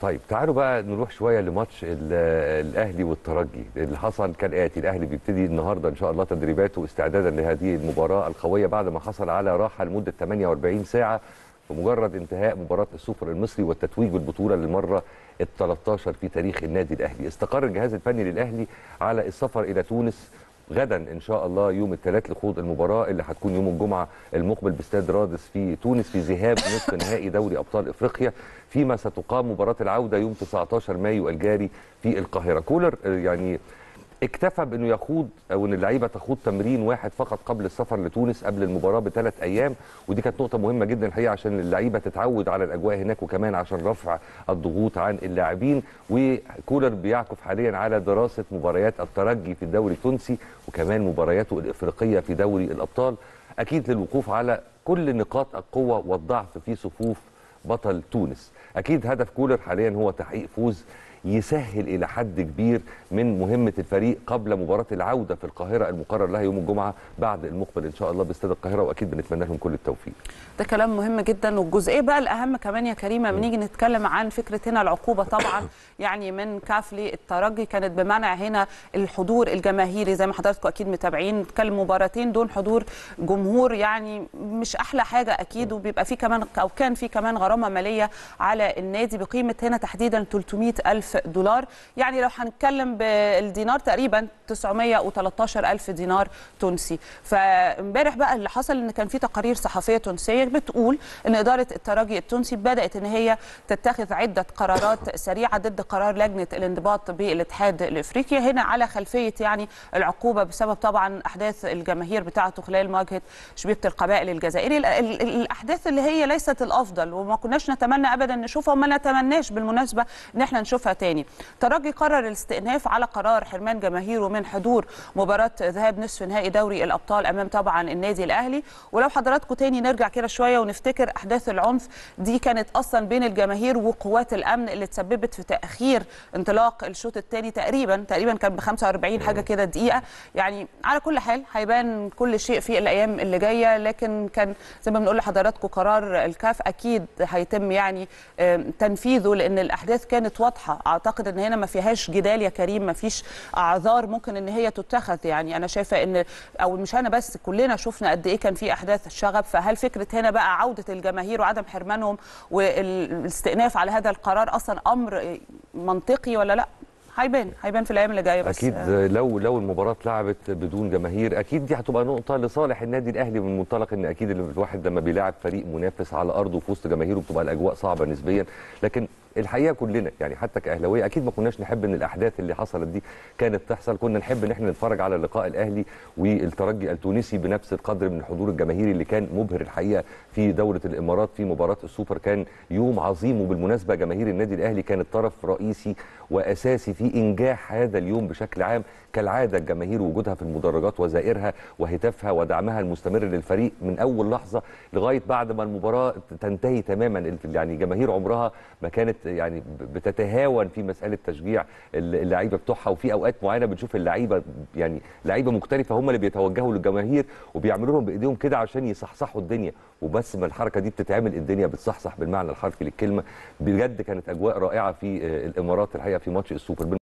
طيب تعالوا بقى نروح شويه لماتش ال- الاهلي والترجي اللي حصل كالاتي الاهلي بيبتدي النهارده ان شاء الله تدريباته استعدادا لهذه المباراه القويه بعد ما حصل على راحه لمده 48 ساعه بمجرد انتهاء مباراه السوبر المصري والتتويج بالبطوله للمره ال 13 في تاريخ النادي الاهلي استقر الجهاز الفني للاهلي على السفر الى تونس غدا ان شاء الله يوم الثلاث لخوض المباراه اللي هتكون يوم الجمعه المقبل باستاد رادس في تونس في ذهاب نصف نهائي دوري ابطال افريقيا فيما ستقام مباراه العوده يوم 19 مايو الجاري في القاهره كولر آه، يعني اكتفى بانه يخوض او ان اللعيبه تخوض تمرين واحد فقط قبل السفر لتونس قبل المباراه بثلاث ايام ودي كانت نقطه مهمه جدا الحقيقه عشان اللعيبه تتعود على الاجواء هناك وكمان عشان رفع الضغوط عن اللاعبين وكولر بيعكف حاليا على دراسه مباريات الترجي في الدوري التونسي وكمان مبارياته الافريقيه في دوري الابطال اكيد للوقوف على كل نقاط القوه والضعف في صفوف بطل تونس اكيد هدف كولر حاليا هو تحقيق فوز يسهل الى حد كبير من مهمه الفريق قبل مباراه العوده في القاهره المقرر لها يوم الجمعه بعد المقبل ان شاء الله باستاد القاهره واكيد بنتمنى لهم كل التوفيق ده كلام مهم جدا والجزئيه بقى الاهم كمان يا كريمه لما نيجي نتكلم عن فكره هنا العقوبه طبعا يعني من كاف للترجي كانت بمنع هنا الحضور الجماهيري زي ما حضراتكم اكيد متابعين نتكلم مباراتين دون حضور جمهور يعني مش احلى حاجه اكيد وبيبقى في كمان او كان في كمان غرامه ماليه على النادي بقيمه هنا تحديدا 300 الف دولار يعني لو هنتكلم بالدينار تقريبا 913 الف دينار تونسي فامبارح بقى اللي حصل ان كان في تقارير صحفيه تونسيه بتقول ان اداره الترجي التونسي بدات ان هي تتخذ عده قرارات سريعه ضد قرار لجنه الانضباط بالاتحاد الافريقي هنا على خلفيه يعني العقوبه بسبب طبعا احداث الجماهير بتاعته خلال مواجهه شبيبه القبائل الجزائري ال- ال- الاحداث اللي هي ليست الافضل وما كناش نتمنى ابدا نشوفها وما نتمناش بالمناسبه ان احنا نشوفها تاني ترجي قرر الاستئناف على قرار حرمان جماهيره من حضور مباراه ذهاب نصف نهائي دوري الابطال امام طبعا النادي الاهلي ولو حضراتكم تاني نرجع كده شويه ونفتكر احداث العنف دي كانت اصلا بين الجماهير وقوات الامن اللي تسببت في تاخير انطلاق الشوط الثاني تقريبا تقريبا كان ب 45 حاجه كده دقيقه يعني على كل حال هيبان كل شيء في الايام اللي جايه لكن كان زي ما بنقول لحضراتكم قرار الكاف اكيد هيتم يعني آم، تنفيذه لان الاحداث كانت واضحه اعتقد ان هنا ما فيهاش جدال يا كريم ما فيش اعذار ممكن ان هي تتخذ يعني انا شايفه ان او مش انا بس كلنا شفنا قد ايه كان في احداث شغب فهل فكره هنا بقى عوده الجماهير وعدم حرمانهم والاستئناف على هذا القرار اصلا امر منطقي ولا لا هيبان هيبان في الايام اللي جايه بس اكيد لو لو المباراه اتلعبت بدون جماهير اكيد دي هتبقى نقطه لصالح النادي الاهلي من منطلق ان اكيد الواحد لما بيلاعب فريق منافس على ارضه في وسط جماهيره بتبقى الاجواء صعبه نسبيا لكن الحقيقه كلنا يعني حتى كاهلاويه اكيد ما كناش نحب ان الاحداث اللي حصلت دي كانت تحصل كنا نحب ان احنا نتفرج على لقاء الاهلي والترجي التونسي بنفس القدر من الحضور الجماهيري اللي كان مبهر الحقيقه في دوله الامارات في مباراه السوبر كان يوم عظيم وبالمناسبه جماهير النادي الاهلي كانت طرف رئيسي واساسي في انجاح هذا اليوم بشكل عام كالعاده الجماهير وجودها في المدرجات وزائرها وهتافها ودعمها المستمر للفريق من اول لحظه لغايه بعد ما المباراه تنتهي تماما يعني جماهير عمرها ما كانت يعني بتتهاون في مساله تشجيع اللعيبه بتوعها وفي اوقات معينه بنشوف اللعيبه يعني لعيبه مختلفه هم اللي بيتوجهوا للجماهير وبيعملوا لهم بايديهم كده عشان يصحصحوا الدنيا وبس ما الحركه دي بتتعمل الدنيا بتصحصح بالمعنى الحرفي للكلمه بجد كانت اجواء رائعه في الامارات الحقيقه في ماتش السوبر